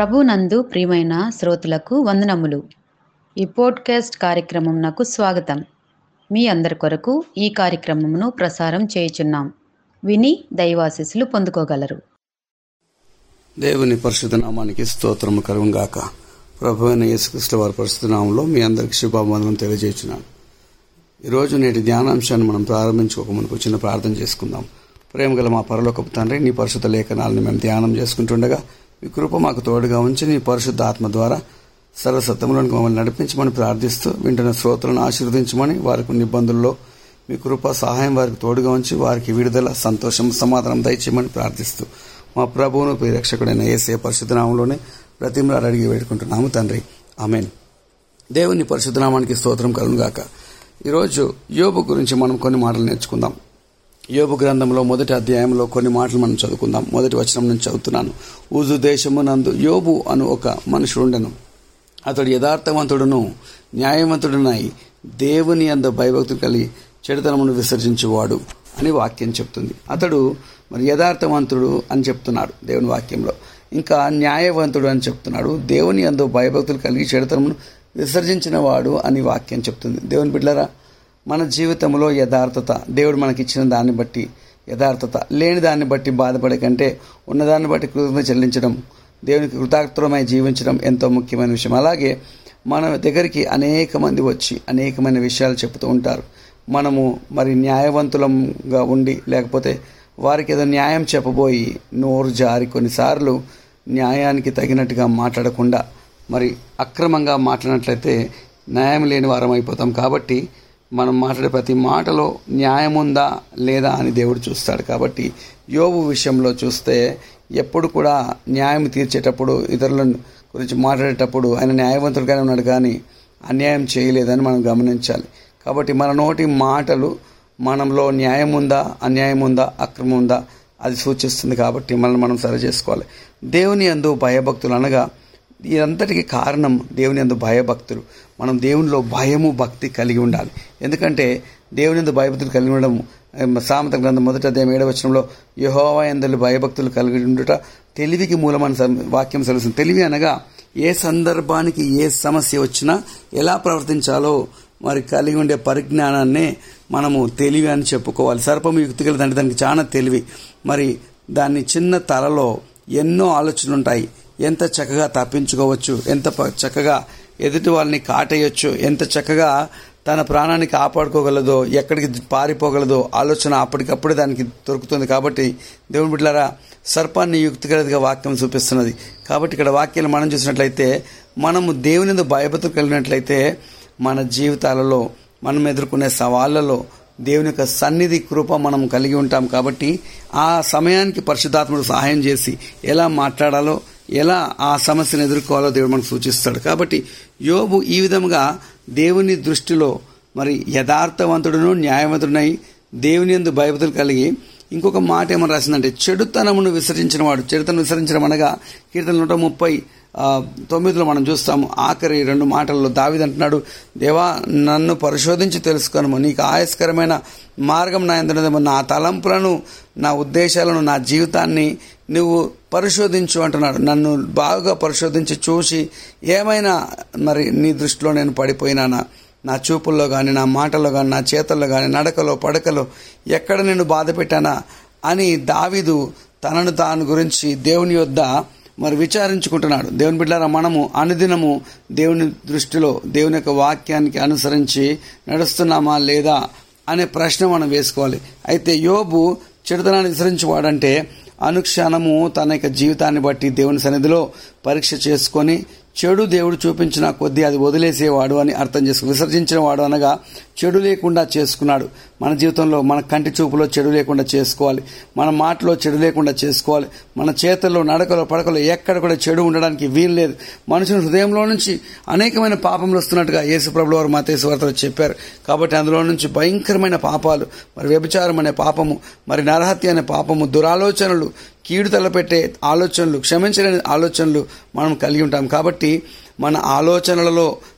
ప్రభునందు ప్రియమైన శ్రోతలకు వందనములు ఈ పోడ్కాస్ట్ కార్యక్రమం నాకు స్వాగతం మీ అందరి కొరకు ఈ కార్యక్రమమును ప్రసారం చేయుచున్నాం విని దైవాశీస్సులు పొందుకోగలరు దేవుని పరిశుద్ధ నామానికి స్తోత్రము కలుగుగాక ప్రభు అయిన యేసుక్రీస్తు వారి పరిశుద్ధ నామంలో మీ అందరికి శుభాబంధనం తెలియజేస్తున్నాను ఈరోజు నేటి ధ్యానాంశాన్ని మనం ప్రారంభించుకోక మనకు చిన్న ప్రార్థన చేసుకుందాం ప్రేమగల మా పరలోకపు తండ్రి నీ పరిశుద్ధ లేఖనాలను మేము ధ్యానం చేసుకుంటుండగా మీ కృప మాకు తోడుగా ఉంచి నీ పరిశుద్ధ ఆత్మ ద్వారా సర్వసత్యములను మమ్మల్ని నడిపించమని ప్రార్థిస్తూ వింటున్న శ్రోతలను ఆశీర్వదించమని వారికి ఉన్న ఇబ్బందుల్లో మీ కృప సహాయం వారికి తోడుగా ఉంచి వారికి విడుదల సంతోషం సమాధానం దయచేయమని ప్రార్థిస్తూ మా ప్రభువును ప్రియరక్షకుడైన ఏసే పరిశుద్ధనామంలోనే ప్రతిమలాడు అడిగి వేడుకుంటున్నాము తండ్రి ఆమెన్ దేవుని పరిశుద్ధనామానికి స్తోత్రం కలుగుగాక ఈరోజు యోబు గురించి మనం కొన్ని మాటలు నేర్చుకుందాం యోబు గ్రంథంలో మొదటి అధ్యాయంలో కొన్ని మాటలు మనం చదువుకుందాం మొదటి వచనం నుంచి చదువుతున్నాను ఊజు దేశము నందు యోబు అను ఒక మనుషుడుండెను అతడు యథార్థవంతుడును న్యాయవంతుడునై దేవుని అందు భయభక్తులు కలిగి చెడుతనమును విసర్జించేవాడు అని వాక్యం చెప్తుంది అతడు మరి యథార్థవంతుడు అని చెప్తున్నాడు దేవుని వాక్యంలో ఇంకా న్యాయవంతుడు అని చెప్తున్నాడు దేవుని అందు భయభక్తులు కలిగి చెడుతనమును విసర్జించిన వాడు అని వాక్యం చెప్తుంది దేవుని బిడ్డలారా మన జీవితంలో యథార్థత దేవుడు మనకిచ్చిన దాన్ని బట్టి యథార్థత లేని దాన్ని బట్టి బాధపడే కంటే ఉన్నదాన్ని బట్టి కృతజ్ఞత చెల్లించడం దేవునికి కృతార్థమై జీవించడం ఎంతో ముఖ్యమైన విషయం అలాగే మన దగ్గరికి అనేక మంది వచ్చి అనేకమైన విషయాలు చెప్తూ ఉంటారు మనము మరి న్యాయవంతులంగా ఉండి లేకపోతే వారికి ఏదో న్యాయం చెప్పబోయి నోరు జారి కొన్నిసార్లు న్యాయానికి తగినట్టుగా మాట్లాడకుండా మరి అక్రమంగా మాట్లాడినట్లయితే న్యాయం లేని వారం అయిపోతాం కాబట్టి మనం మాట్లాడే ప్రతి మాటలో న్యాయం ఉందా లేదా అని దేవుడు చూస్తాడు కాబట్టి యోబు విషయంలో చూస్తే ఎప్పుడు కూడా న్యాయం తీర్చేటప్పుడు ఇతరుల గురించి మాట్లాడేటప్పుడు ఆయన న్యాయవంతుడిగానే ఉన్నాడు కానీ అన్యాయం చేయలేదని మనం గమనించాలి కాబట్టి మన నోటి మాటలు మనంలో న్యాయం ఉందా అన్యాయం ఉందా అక్రమం ఉందా అది సూచిస్తుంది కాబట్టి మనం మనం సరి చేసుకోవాలి దేవుని అందు భయభక్తులు అనగా ఇదంతటికి కారణం దేవుని అందు భయభక్తులు మనం దేవునిలో భయము భక్తి కలిగి ఉండాలి ఎందుకంటే దేవుని అందు భయభక్తులు కలిగి ఉండడం సామెత గ్రంథం మొదట అధ్యాయం ఏడవచనంలో యహోవా ఎందరు భయభక్తులు కలిగి ఉండుట తెలివికి మూలమని వాక్యం సెలుస్తుంది తెలివి అనగా ఏ సందర్భానికి ఏ సమస్య వచ్చినా ఎలా ప్రవర్తించాలో మరి కలిగి ఉండే పరిజ్ఞానాన్నే మనము తెలివి అని చెప్పుకోవాలి సర్పము యుక్తి కలిదంటే దానికి చాలా తెలివి మరి దాన్ని చిన్న తలలో ఎన్నో ఆలోచనలు ఉంటాయి ఎంత చక్కగా తప్పించుకోవచ్చు ఎంత చక్కగా ఎదుటి వాళ్ళని కాటేయచ్చు ఎంత చక్కగా తన ప్రాణాన్ని కాపాడుకోగలదో ఎక్కడికి పారిపోగలదో ఆలోచన అప్పటికప్పుడే దానికి దొరుకుతుంది కాబట్టి దేవుని బిడ్డలారా సర్పాన్ని యుక్తిగలదిగా వాక్యం చూపిస్తున్నది కాబట్టి ఇక్కడ వాక్యాలు మనం చూసినట్లయితే మనము దేవుని భయభక్తులు కలిగినట్లయితే మన జీవితాలలో మనం ఎదుర్కొనే సవాళ్లలో దేవుని యొక్క సన్నిధి కృప మనం కలిగి ఉంటాం కాబట్టి ఆ సమయానికి పరిశుద్ధాత్ముడు సహాయం చేసి ఎలా మాట్లాడాలో ఎలా ఆ సమస్యను ఎదుర్కోవాలో దేవుడు మనకు సూచిస్తాడు కాబట్టి యోబు ఈ విధంగా దేవుని దృష్టిలో మరి యథార్థవంతుడును న్యాయవంతుడునై దేవుని ఎందు భయభక్తులు కలిగి ఇంకొక మాట ఏమని రాసిందంటే చెడుతనమును విసర్జించిన వాడు చెడుతనం విసరించడం అనగా కీర్తన నూట ముప్పై తొమ్మిదిలో మనం చూస్తాము ఆఖరి రెండు మాటల్లో దావిది అంటున్నాడు దేవా నన్ను పరిశోధించి తెలుసుకోను నీకు ఆయస్కరమైన మార్గం నా ఎందున్నదేమో నా తలంపులను నా ఉద్దేశాలను నా జీవితాన్ని నువ్వు పరిశోధించు అంటున్నాడు నన్ను బాగా పరిశోధించి చూసి ఏమైనా మరి నీ దృష్టిలో నేను పడిపోయినానా నా చూపుల్లో కానీ నా మాటల్లో కానీ నా చేతల్లో కానీ నడకలో పడకలో ఎక్కడ నేను బాధ పెట్టానా అని దావిదు తనను తాను గురించి దేవుని యొద్ద మరి విచారించుకుంటున్నాడు దేవుని బిడ్డారా మనము అనుదినము దేవుని దృష్టిలో దేవుని యొక్క వాక్యానికి అనుసరించి నడుస్తున్నామా లేదా అనే ప్రశ్న మనం వేసుకోవాలి అయితే యోబు చెడుతనాన్ని విసరించేవాడంటే అనుక్షణము తన యొక్క జీవితాన్ని బట్టి దేవుని సన్నిధిలో పరీక్ష చేసుకొని చెడు దేవుడు చూపించిన కొద్దీ అది వదిలేసేవాడు అని అర్థం చేసుకు విసర్జించిన వాడు అనగా చెడు లేకుండా చేసుకున్నాడు మన జీవితంలో మన కంటి చూపులో చెడు లేకుండా చేసుకోవాలి మన మాటలో చెడు లేకుండా చేసుకోవాలి మన చేతుల్లో నడకలో పడకలో ఎక్కడ కూడా చెడు ఉండడానికి వీలు లేదు మనుషుని హృదయంలో నుంచి అనేకమైన పాపములు వస్తున్నట్టుగా యేసుప్రభుల వారు మతేసు వార్తలు చెప్పారు కాబట్టి అందులో నుంచి భయంకరమైన పాపాలు మరి వ్యభిచారం అనే పాపము మరి నరహత్య అనే పాపము దురాలోచనలు కీడు తలపెట్టే ఆలోచనలు క్షమించలేని ఆలోచనలు మనం కలిగి ఉంటాం కాబట్టి మన ఆలోచనలలో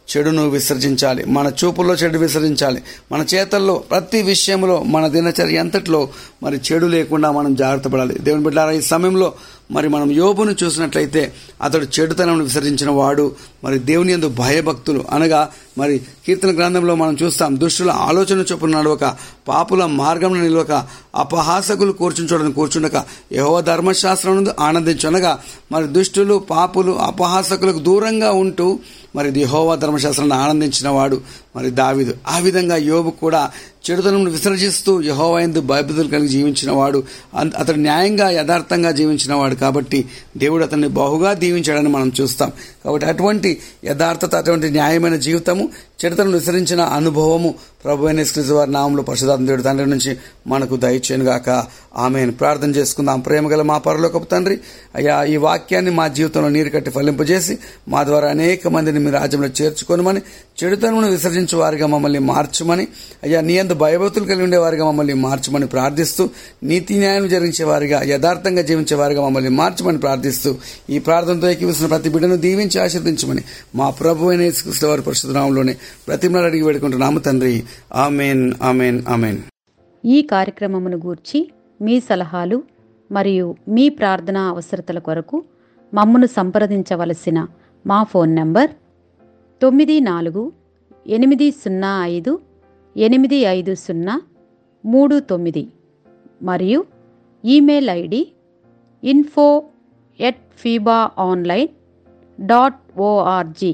చెడును విసర్జించాలి మన చూపుల్లో చెడు విసర్జించాలి మన చేతల్లో ప్రతి విషయంలో మన దినచర్య ఎంతట్లో మరి చెడు లేకుండా మనం జాగ్రత్త పడాలి దేవుని బిడ్డారా ఈ సమయంలో మరి మనం యోబును చూసినట్లయితే అతడు చెడుతనం విసర్జించిన వాడు మరి దేవుని ఎందు భయభక్తులు అనగా మరి కీర్తన గ్రంథంలో మనం చూస్తాం దుష్టుల ఆలోచన చొప్పున నడవక పాపుల మార్గంలో నిలవక అపహాసకులు కూర్చుని చూడని కూర్చుండక యహో ధర్మశాస్త్రం నందు ఆనందించనగా మరి దుష్టులు పాపులు అపహాసకులకు దూరంగా ఉంటూ మరి యహోవా ధర్మశాస్త్రాన్ని ఆనందించిన వాడు మరి దావిదు ఆ విధంగా యోబు కూడా చెడుతనం విసర్జిస్తూ యహోవా ఎందు భయభక్తులు కలిగి జీవించిన వాడు అన్- అతడు న్యాయంగా యథార్థంగా జీవించిన వాడు కాబట్టి దేవుడు అతన్ని బహుగా దీవించాడని మనం చూస్తాం కాబట్టి అటువంటి యథార్థత అటువంటి న్యాయమైన జీవితము చెడుతనం విసరించిన అనుభవము ప్రభు అయిన యేసుక్రీస్తు వారి నామంలో పరిశుధాత్మ దేవుడు తండ్రి నుంచి మనకు దయచేయను గాక ఆమెను ప్రార్థన చేసుకుందాం ప్రేమ గల మా పరలోకపు తండ్రి అయ్యా ఈ వాక్యాన్ని మా జీవితంలో నీరు కట్టి ఫలింపజేసి మా ద్వారా అనేక మందిని మీ రాజ్యంలో చేర్చుకోనమని చెడుతనమును విసర్జించే వారిగా మమ్మల్ని మార్చమని అయ్యా నీ అందు భయభక్తులు కలిగి ఉండే వారిగా మమ్మల్ని మార్చమని ప్రార్థిస్తూ నీతి న్యాయం జరిగించే వారిగా యథార్థంగా జీవించే వారిగా మమ్మల్ని మార్చమని ప్రార్థిస్తూ ఈ ప్రార్థనతో ఏకీవిస్తున్న ప్రతి బిడ్డను దీవించి ఆశీర్దించమని మా ప్రభు అయిన యేసుక్రీస్తు వారి పరిశుద్ధ నామంలోనే ప్రతిమలు అడిగి వేడుకుంటున్నాము తండ్రి ఆమెన్ ఆమెన్ ఆమెన్ ఈ కార్యక్రమమును గూర్చి మీ సలహాలు మరియు మీ ప్రార్థనా అవసరతల కొరకు మమ్మను సంప్రదించవలసిన మా ఫోన్ నంబర్ తొమ్మిది నాలుగు ఎనిమిది సున్నా ఐదు ఎనిమిది ఐదు సున్నా మూడు తొమ్మిది మరియు email ID info at FIBA online dot ORG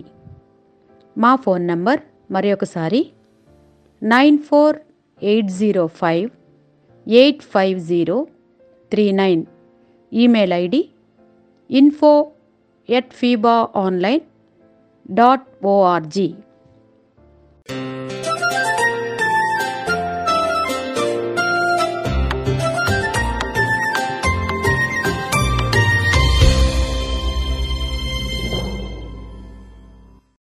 మా ఫోన్ నంబర్ మరి ఒకసారి nine four eight zero five eight five zero three nine email ID info at FIBA online dot ORG